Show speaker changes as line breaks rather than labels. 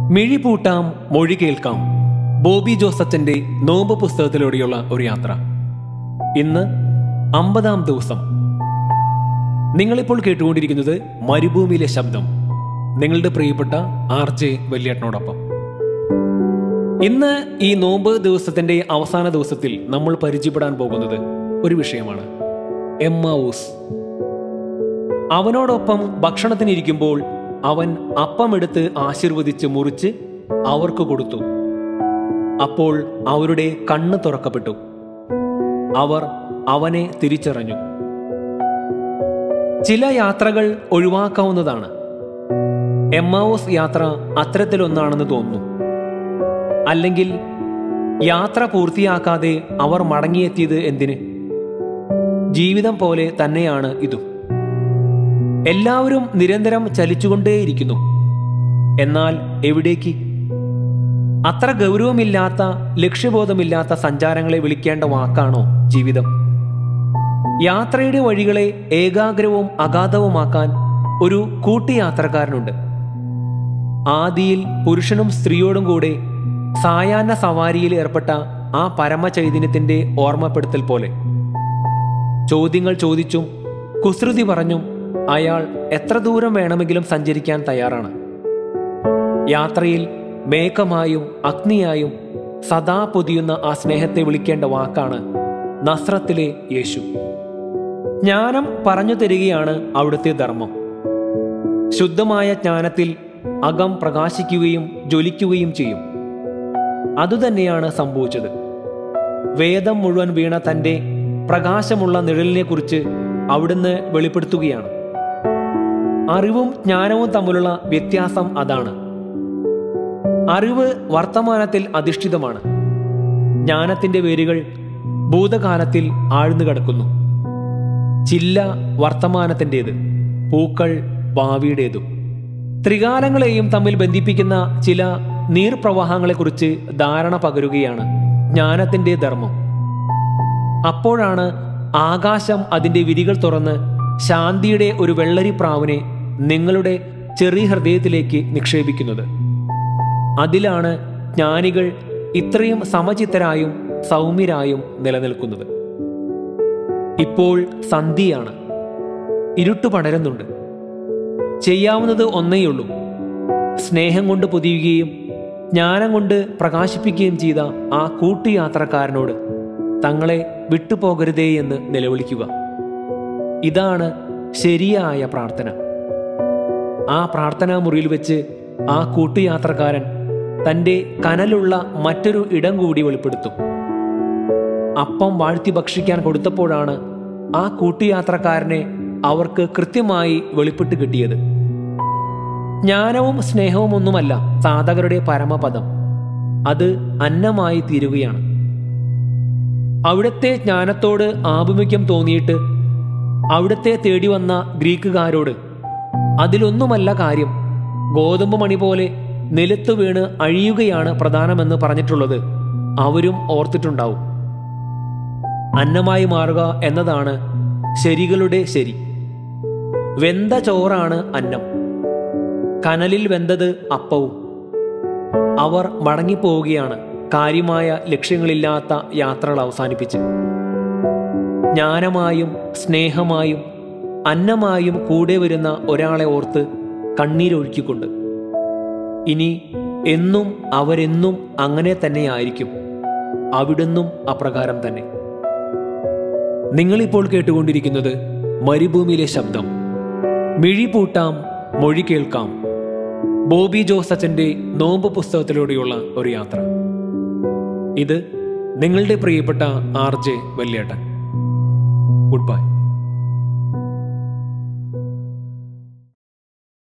മിഴി പൂട്ടാം മൊഴി കേൾക്കാം ബോബി ജോസച്ചന്റെ നോമ്പ് പുസ്തകത്തിലൂടെയുള്ള ഒരു യാത്ര ഇന്ന് അമ്പതാം ദിവസം നിങ്ങളിപ്പോൾ കേട്ടുകൊണ്ടിരിക്കുന്നത് മരുഭൂമിയിലെ ശബ്ദം നിങ്ങളുടെ പ്രിയപ്പെട്ട ആർ ജെ വല്യേട്ടനോടൊപ്പം ഇന്ന് ഈ നോമ്പ് ദിവസത്തിന്റെ അവസാന ദിവസത്തിൽ നമ്മൾ പരിചയപ്പെടാൻ പോകുന്നത് ഒരു വിഷയമാണ് എമ്മാവൂസ് അവനോടൊപ്പം ഭക്ഷണത്തിനിരിക്കുമ്പോൾ അവൻ അപ്പമെടുത്ത് ആശീർവദിച്ച് മുറിച്ച് അവർക്ക് കൊടുത്തു അപ്പോൾ അവരുടെ കണ്ണ് തുറക്കപ്പെട്ടു അവർ അവനെ തിരിച്ചറിഞ്ഞു ചില യാത്രകൾ ഒഴിവാക്കാവുന്നതാണ് എമ്മാവോസ് യാത്ര അത്തരത്തിലൊന്നാണെന്ന് തോന്നുന്നു അല്ലെങ്കിൽ യാത്ര പൂർത്തിയാക്കാതെ അവർ മടങ്ങിയെത്തിയത് എന്തിന് ജീവിതം പോലെ തന്നെയാണ് ഇതും എല്ലാവരും നിരന്തരം ചലിച്ചുകൊണ്ടേയിരിക്കുന്നു എന്നാൽ എവിടേക്ക് അത്ര ഗൗരവമില്ലാത്ത ലക്ഷ്യബോധമില്ലാത്ത സഞ്ചാരങ്ങളെ വിളിക്കേണ്ട വാക്കാണോ ജീവിതം യാത്രയുടെ വഴികളെ ഏകാഗ്രവും അഗാധവുമാക്കാൻ ഒരു കൂട്ടുയാത്രക്കാരനുണ്ട് ആദിയിൽ പുരുഷനും സ്ത്രീയോടും കൂടെ സായാഹ്ന സവാരിയിൽ ഏർപ്പെട്ട ആ പരമചൈതന്യത്തിന്റെ ഓർമ്മപ്പെടുത്തൽ പോലെ ചോദ്യങ്ങൾ ചോദിച്ചും കുസൃതി പറഞ്ഞും അയാൾ എത്ര ദൂരം വേണമെങ്കിലും സഞ്ചരിക്കാൻ തയ്യാറാണ് യാത്രയിൽ മേഘമായും അഗ്നിയായും സദാ പൊതിയുന്ന ആ സ്നേഹത്തെ വിളിക്കേണ്ട വാക്കാണ് നസ്രത്തിലെ യേശു ജ്ഞാനം പറഞ്ഞു തരികയാണ് അവിടുത്തെ ധർമ്മം ശുദ്ധമായ ജ്ഞാനത്തിൽ അകം പ്രകാശിക്കുകയും ജ്വലിക്കുകയും ചെയ്യും അതുതന്നെയാണ് സംഭവിച്ചത് വേദം മുഴുവൻ വീണ തന്റെ പ്രകാശമുള്ള നിഴലിനെക്കുറിച്ച് അവിടുന്ന് വെളിപ്പെടുത്തുകയാണ് അറിവും ജ്ഞാനവും തമ്മിലുള്ള വ്യത്യാസം അതാണ് അറിവ് വർത്തമാനത്തിൽ അധിഷ്ഠിതമാണ് ജ്ഞാനത്തിന്റെ വേരുകൾ ഭൂതകാലത്തിൽ ആഴ്ന്നു കിടക്കുന്നു ചില്ല വർത്തമാനത്തിൻ്റെത് പൂക്കൾ ഭാവിയുടേതും ത്രികാലങ്ങളെയും തമ്മിൽ ബന്ധിപ്പിക്കുന്ന ചില നീർപ്രവാഹങ്ങളെക്കുറിച്ച് ധാരണ പകരുകയാണ് ജ്ഞാനത്തിന്റെ ധർമ്മം അപ്പോഴാണ് ആകാശം അതിന്റെ വിരികൾ തുറന്ന് ശാന്തിയുടെ ഒരു വെള്ളരി പ്രാവിനെ നിങ്ങളുടെ ചെറിയ ഹൃദയത്തിലേക്ക് നിക്ഷേപിക്കുന്നത് അതിലാണ് ജ്ഞാനികൾ ഇത്രയും സമചിത്തരായും സൗമ്യരായും നിലനിൽക്കുന്നത് ഇപ്പോൾ സന്ധിയാണ് ഇരുട്ട് പടരുന്നുണ്ട് ചെയ്യാവുന്നത് ഒന്നേയുള്ളൂ സ്നേഹം കൊണ്ട് പൊതിയുകയും ജ്ഞാനം കൊണ്ട് പ്രകാശിപ്പിക്കുകയും ചെയ്ത ആ കൂട്ടുയാത്രക്കാരനോട് തങ്ങളെ വിട്ടുപോകരുതേ എന്ന് നിലവിളിക്കുക ഇതാണ് ശരിയായ പ്രാർത്ഥന ആ പ്രാർത്ഥനാ മുറിയിൽ വെച്ച് ആ കൂട്ടുയാത്രക്കാരൻ തൻ്റെ കനലുള്ള മറ്റൊരു ഇടം കൂടി വെളിപ്പെടുത്തും അപ്പം വാഴ്ത്തി ഭക്ഷിക്കാൻ കൊടുത്തപ്പോഴാണ് ആ കൂട്ടുയാത്രക്കാരനെ അവർക്ക് കൃത്യമായി വെളിപ്പെട്ട് കിട്ടിയത് ജ്ഞാനവും സ്നേഹവും ഒന്നുമല്ല സാധകരുടെ പരമപദം അത് അന്നമായി തീരുകയാണ് അവിടുത്തെ ജ്ഞാനത്തോട് ആഭിമുഖ്യം തോന്നിയിട്ട് അവിടുത്തെ തേടി വന്ന ഗ്രീക്കുകാരോട് അതിലൊന്നുമല്ല കാര്യം ഗോതമ്പ് മണി പോലെ നിലത്തു വീണ് അഴിയുകയാണ് പ്രധാനമെന്ന് പറഞ്ഞിട്ടുള്ളത് അവരും ഓർത്തിട്ടുണ്ടാവും അന്നമായി മാറുക എന്നതാണ് ശരികളുടെ ശരി വെന്ത ചോറാണ് അന്നം കനലിൽ വെന്തത് അപ്പവും അവർ മടങ്ങിപ്പോവുകയാണ് കാര്യമായ ലക്ഷ്യങ്ങളില്ലാത്ത യാത്രകൾ അവസാനിപ്പിച്ച് ജ്ഞാനമായും സ്നേഹമായും അന്നമായും കൂടെ വരുന്ന ഒരാളെ ഓർത്ത് കണ്ണീരൊഴുക്കിക്കൊണ്ട് ഇനി എന്നും അവരെന്നും അങ്ങനെ തന്നെയായിരിക്കും അവിടുന്നും അപ്രകാരം തന്നെ നിങ്ങളിപ്പോൾ കേട്ടുകൊണ്ടിരിക്കുന്നത് മരുഭൂമിയിലെ ശബ്ദം മിഴി പൂട്ടാം മൊഴി കേൾക്കാം ബോബി ജോസച്ചന്റെ നോമ്പ് പുസ്തകത്തിലൂടെയുള്ള ഒരു യാത്ര ഇത് നിങ്ങളുടെ പ്രിയപ്പെട്ട R J Valyettan good by